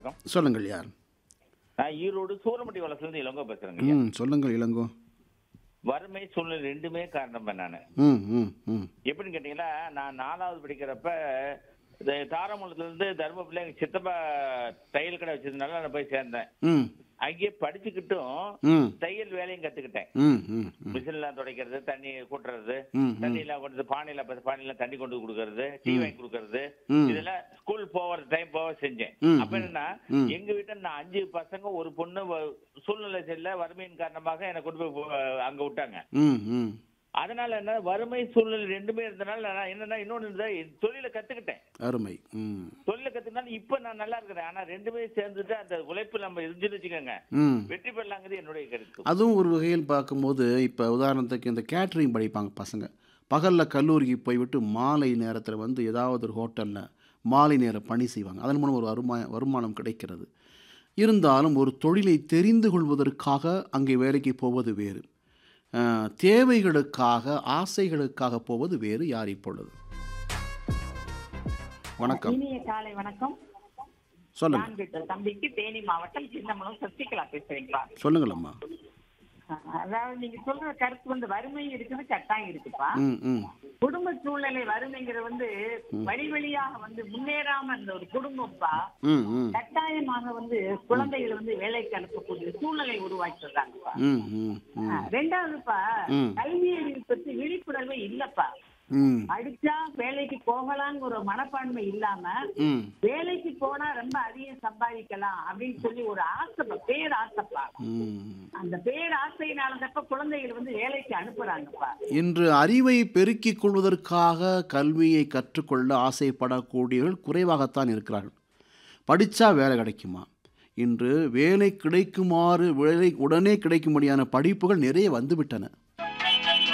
சொல்லுங்கள் யார் நான் ஈரோடு சூரமட்டி வளசுலேருந்து இளங்கோ பேசுறேங்க ஐயா. ம் சொல்லுங்கள் இளங்கோ வறுமை சூழ்நிலை ரெண்டுமே காரணம் நான் ம் ம் ம் எப்படின்னு கேட்டீங்கன்னா நான் நாலாவது படிக்கிறப்ப இந்த தாராமங்கலத்துல இருந்து தருமபுரியில எங்க சித்தப்பா தையல் கடை வச்சிருந்தனால நான் போய் சேர்ந்தேன் ம் அங்கேயே படிச்சுக்கிட்டும் ம் தையல் வேலையும் கத்துக்கிட்டேன் ம் ம் ம் மிஷின்லாம் துடைக்கிறது தண்ணி கூட்டுறது ம், ம். தண்ணியெல்லாம் கொண்டு பானையில பத்து பானையில தண்ணி கொண்டு வந்து கொடுக்கறது டீ வாங்கி கொடுக்கறது ம். இதெல்லாம் ஸ்கூல் போகிற டைம் போக செஞ்சேன் ம், அப்ப என்னன்னா ம். எங்க வீட்டுல நான் அஞ்சு பசங்க ஒரு பொண்ணு வ- சூழ்நிலை சரியில்லை வறுமையின் காரணமாக என்னை கொண்டு போய் போ- அங்க விட்டாங்க ம் ம் அதனால என்ன வறுமை சூழ்நிலை ரெண்டுமே இருந்தனால நான் என்னன்னா இன்னொன்னு இருந்தா தொழிலை கத்துக்கிட்டேன் அருமை ம் தொழிலை கத்துக்கினாலும் இப்ப நான் நல்லா இருக்கிறேன் ஆனா ரெண்டுமே சேர்ந்துட்டு அந்த உழைப்பு நம்ம இருந்துன்னு வச்சுக்கோங்க ம் வெற்றி பெறலாங்கிறது என்னுடைய கருத்து அதுவும் ஒரு வகையில் பார்க்கும்போது இப்போ உதாரணத்துக்கு இந்த கேட்ரிங் படிப்பாங்க பசங்க பகலில் கல்லூரிக்கு போய்விட்டு மாலை நேரத்தில் வந்து ஏதாவது ஒரு ஹோட்டலில் மாலை நேர பணி செய்வாங்க அதன் மூலம் ஒரு வருமா வருமானம் கிடைக்கிறது இருந்தாலும் ஒரு தொழிலை தெரிந்து கொள்வதற்காக அங்கே வேலைக்கு போவது வேறு அஹ், தேவைகளுக்காக ஆசைகளுக்காக போவது வேறு யார் இப்பொழுது வணக்கம் இனிய காலை வணக்கம் சொல்லுங்க நான் பெற்ற தம்பிக்கு தேனி மாவட்டம் சின்னமலம் சசிகலா பேசுறீங்களா சொல்லுங்களம்மா அதாவது நீங்க சொல்ற கருத்து வந்து வறுமை இருக்குது கட்டாயம் இருக்குப்பா ம் ம் குடும்ப சூழ்நிலை வறுமைங்கிறது வந்து வழி வழியாக வந்து முன்னேறாம இந்த ஒரு குடும்பம்ப்பா ம் ம் கட்டாயமாக வந்து குழந்தைகளை வந்து வேலைக்கு அனுப்பக்கூடிய சூழ்நிலை உருவாக்கி சொல்றாங்கப்பா ம் ம் ம் ரெண்டாவதுப்பா ம். கல்வி அறிவு பற்றி விழிப்புணர்வே இல்லப்பா ம் படிச்சா வேலைக்கு போகலாங்கிற ஒரு மனப்பான்மை இல்லாம ம் வேலைக்கு போனா ரொம்ப அதிகம் சம்பாதிக்கலாம் அப்படின்னு சொல்லி ஒரு ஆசை பேர் ஆசைப்பா ம் அந்த பேர் ஆசையினாலதப்ப குழந்தைகள் வந்து வேலைக்கு அனுப்புறாங்கப்பா இன்று அறிவை பெருக்கிக் கொள்வதற்காக கல்வியை கற்றுக்கொள்ள ஆசைப்படக்கூடியவர்கள் குறைவாகத்தான் இருக்கிறார்கள் படித்தா வேலை கிடைக்குமா இன்று வேலை கிடைக்குமாறு வேலை உடனே கிடைக்கும்படியான படிப்புகள் நிறைய வந்துவிட்டன